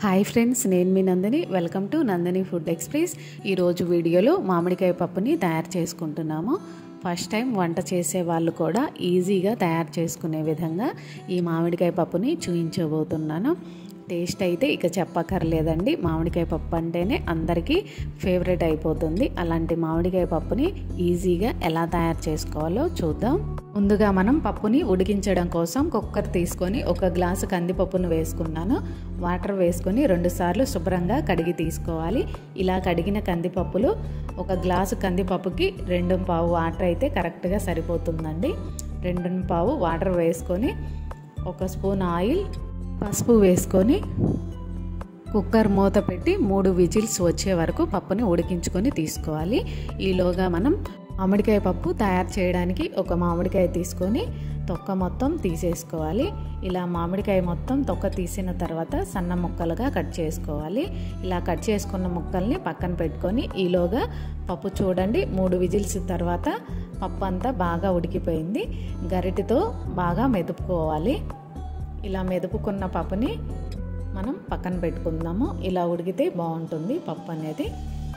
hi friends నేను మీ Nandini welcome to Nandini food express ఈరోజు వీడియోలో మామిడికాయ పప్పుని తయారు చేసుకుంటున్నాము ఫస్ట్ టైం వంట చేసే వాళ్ళు కూడా ఈజీగా తయారు చేసుకునే విధంగా ఈ మామిడికాయ పప్పుని చూపించబోతున్నాను టేస్ట్ అయితే ఇక చెప్పక్కర్లేదండి మామిడికాయ పప్పు అంటేనే అందరికీ ఫేవరెట్ అయిపోతుంది అలాంటి మామిడికాయ పప్పుని ఈజీగా ఎలా తయారు చేసుకోవాలో చూద్దాం ముందుగా మనం పప్పుని ఉడికించడం కోసం కుక్కర్ తీసుకొని ఒక గ్లాసు కందిపప్పును వేసుకున్నాను వాటర్ వేసుకొని రెండుసార్లు శుభ్రంగా కడిగి తీసుకోవాలి ఇలా కడిగిన కందిపప్పులు ఒక గ్లాసు కందిపప్పుకి రెండు పావు వాటర్ అయితే కరెక్ట్గా సరిపోతుందండి రెండు పావు వాటర్ వేసుకొని ఒక స్పూన్ ఆయిల్ పసుపు వేసుకొని కుక్కర్ మూత పెట్టి మూడు విజిల్స్ వచ్చే వరకు పప్పుని ఉడికించుకొని తీసుకోవాలి ఈలోగా మనం మామిడికాయ పప్పు తయారు చేయడానికి ఒక మామిడికాయ తీసుకొని తొక్క మొత్తం తీసేసుకోవాలి ఇలా మామిడికాయ మొత్తం తొక్క తీసిన తర్వాత సన్న ముక్కలుగా కట్ చేసుకోవాలి ఇలా కట్ చేసుకున్న ముక్కల్ని పక్కన పెట్టుకొని ఈలోగా పప్పు చూడండి మూడు విజిల్స్ తర్వాత పప్పు అంతా బాగా ఉడికిపోయింది గరిటితో బాగా మెదుపుకోవాలి ఇలా మెదుపుకున్న పప్పుని మనం పక్కన పెట్టుకుందాము ఇలా ఉడికితే బాగుంటుంది పప్పు అనేది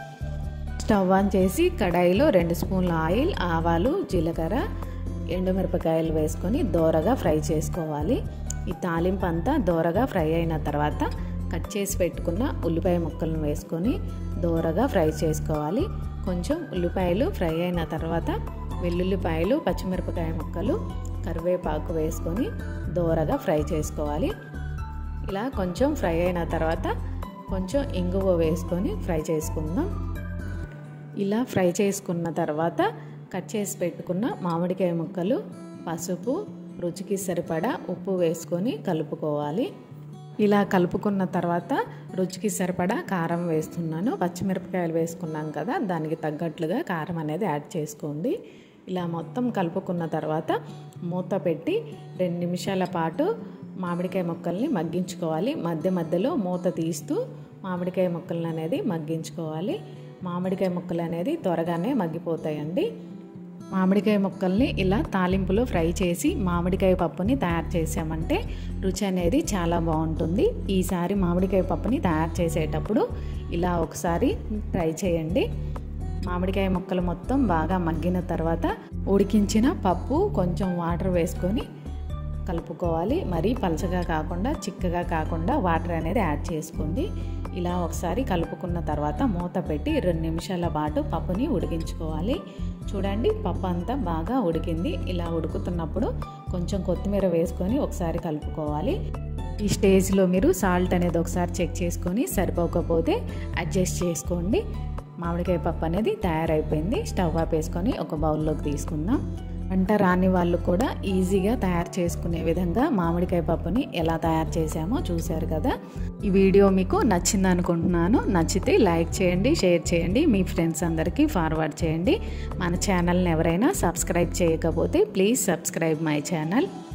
స్టవ్ ఆన్ చేసి కడాయిలో రెండు స్పూన్ల ఆయిల్ ఆవాలు జీలకర్ర ఎండుమిరపకాయలు వేసుకొని దోరగా ఫ్రై చేసుకోవాలి ఈ తాలింపు అంతా దోరగా ఫ్రై అయిన తర్వాత కట్ చేసి పెట్టుకున్న ఉల్లిపాయ ముక్కలను వేసుకొని దోరగా ఫ్రై చేసుకోవాలి కొంచెం ఉల్లిపాయలు ఫ్రై అయిన తర్వాత వెల్లుల్లిపాయలు పచ్చిమిరపకాయ ముక్కలు కరివేపాకు వేసుకొని దోరగా ఫ్రై చేసుకోవాలి ఇలా కొంచెం ఫ్రై అయిన తర్వాత కొంచెం ఇంగువ వేసుకొని ఫ్రై చేసుకుందాం ఇలా ఫ్రై చేసుకున్న తర్వాత కట్ చేసి పెట్టుకున్న మామిడికాయ ముక్కలు పసుపు రుచికి సరిపడా ఉప్పు వేసుకొని కలుపుకోవాలి ఇలా కలుపుకున్న తర్వాత రుచికి సరిపడా కారం వేస్తున్నాను పచ్చిమిరపకాయలు వేసుకున్నాం కదా దానికి తగ్గట్లుగా కారం అనేది యాడ్ చేసుకోండి ఇలా మొత్తం కలుపుకున్న తర్వాత మూత పెట్టి రెండు నిమిషాల పాటు మామిడికాయ ముక్కల్ని మగ్గించుకోవాలి మధ్య మధ్యలో మూత తీస్తూ మామిడికాయ ముక్కలను అనేది మగ్గించుకోవాలి మామిడికాయ ముక్కలు అనేది త్వరగానే మగ్గిపోతాయండి మామిడికాయ ముక్కల్ని ఇలా తాలింపులో ఫ్రై చేసి మామిడికాయ పప్పుని తయారు చేసామంటే రుచి అనేది చాలా బాగుంటుంది ఈసారి మామిడికాయ పప్పుని తయారు చేసేటప్పుడు ఇలా ఒకసారి ట్రై చేయండి మామిడికాయ ముక్కలు మొత్తం బాగా మగ్గిన తర్వాత ఉడికించిన పప్పు కొంచెం వాటర్ వేసుకొని కలుపుకోవాలి మరీ పలచగా కాకుండా చిక్కగా కాకుండా వాటర్ అనేది యాడ్ చేసుకోండి ఇలా ఒకసారి కలుపుకున్న తర్వాత మూత పెట్టి రెండు నిమిషాల పాటు పప్పుని ఉడికించుకోవాలి చూడండి పప్పు అంతా బాగా ఉడికింది ఇలా ఉడుకుతున్నప్పుడు కొంచెం కొత్తిమీర వేసుకొని ఒకసారి కలుపుకోవాలి ఈ స్టేజ్లో మీరు సాల్ట్ అనేది ఒకసారి చెక్ చేసుకొని సరిపోకపోతే అడ్జస్ట్ చేసుకోండి మామిడికాయ పప్పు అనేది తయారైపోయింది స్టవ్ ఆపేసుకొని ఒక బౌల్లోకి తీసుకుందాం వంట రాని వాళ్ళు కూడా ఈజీగా తయారు చేసుకునే విధంగా మామిడికాయ పప్పుని ఎలా తయారు చేసామో చూశారు కదా ఈ వీడియో మీకు నచ్చింది అనుకుంటున్నాను నచ్చితే లైక్ చేయండి షేర్ చేయండి మీ ఫ్రెండ్స్ అందరికీ ఫార్వర్డ్ చేయండి మన ఛానల్ని ఎవరైనా సబ్స్క్రైబ్ చేయకపోతే ప్లీజ్ సబ్స్క్రైబ్ మై ఛానల్